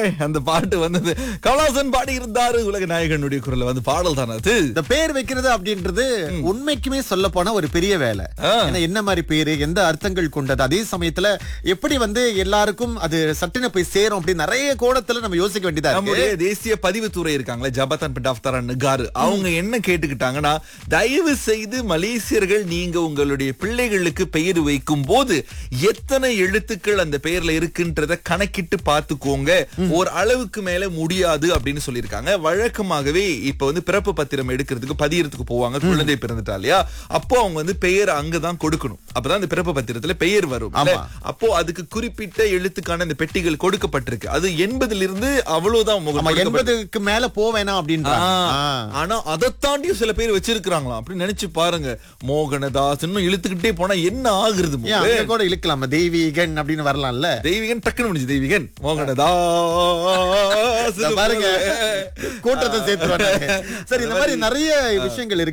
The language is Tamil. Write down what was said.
அந்த பாட்டு வந்தது கமலாசன் பாடி இருந்தாரு உலக நாயகனுடைய குரல்ல வந்து பாடல் தானே அது இந்த பேர் வைக்கிறது அப்படின்றது உண்மைக்குமே சொல்ல போனா ஒரு பெரிய வேலை ஆ. ஏன்னா என்ன மாதிரி பேரு எந்த அர்த்தங்கள் கொண்டது அதே சமயத்துல எப்படி வந்து எல்லாருக்கும் அது சட்டுன்னு போய் சேரும் அப்படி நிறைய கோணத்துல நம்ம யோசிக்க வேண்டியதா இருக்கு நம்முடைய தேசிய பதிவுத்துறை இருக்காங்களே ஜபதான் பிட்டாஃப்தாரா நகாரு அவங்க என்ன கேட்டுக்கிட்டாங்கன்னா தயவு செய்து மலேசியர்கள் நீங்க உங்களுடைய பிள்ளைகளுக்கு பெயர் வைக்கும் போது எத்தனை எழுத்துக்கள் அந்த பெயர்ல இருக்குன்றத கணக்கிட்டு பார்த்துக்கோங்க ஒரு அளவுக்கு மேல முடியாது அப்படின்னு சொல்லியிருக்காங்க வழக்கமாகவே இப்ப வந்து பிறப்பு பத்திரம் எடுக்கிறதுக்கு பதியறதுக்கு போவாங்க குழந்தை பிறந்துட்டா இல்லையா அப்போ அவங்க வந்து பெயர் அங்கதான் கொடுக்கணும் அப்பதான் அந்த பிறப்பு பத்திரத்துல பெயர் வரும் இல்ல? ஆமா. அப்போ அதுக்கு குறிப்பிட்ட எழுத்துக்கான இந்த பெட்டிகள் கொடுக்கப்பட்டிருக்கு அது எண்பதுல இருந்து அவ்வளவுதான் முகம் ஆமா கொடுக்கப்பட்டிருக்கு. எண்பதுக்கு மேல போவேணாம் அப்படின்ற ஆ, ஆனா அதை தாண்டியும் சில பேர் வச்சிருக்காங்களாம் அப்படின்னு நினைச்சு பாருங்க மோகனதாஸ் இன்னும் இழுத்துக்கிட்டே போனா என்ன ஆகுறது ஏன் மோகன்? அங்க கூட இழுக்கலாம் தெய்வீகன் அப்படின்னு வரலாம்ல தெய்வீகன் டக்குன்னு முடிஞ்சு தெய்வீகன் மோகனதாஸ் இத பாருங்க கூட்டத்தை சேர்த்து சரி இந்த மாதிரி நிறைய விஷயங்கள் இருக்கு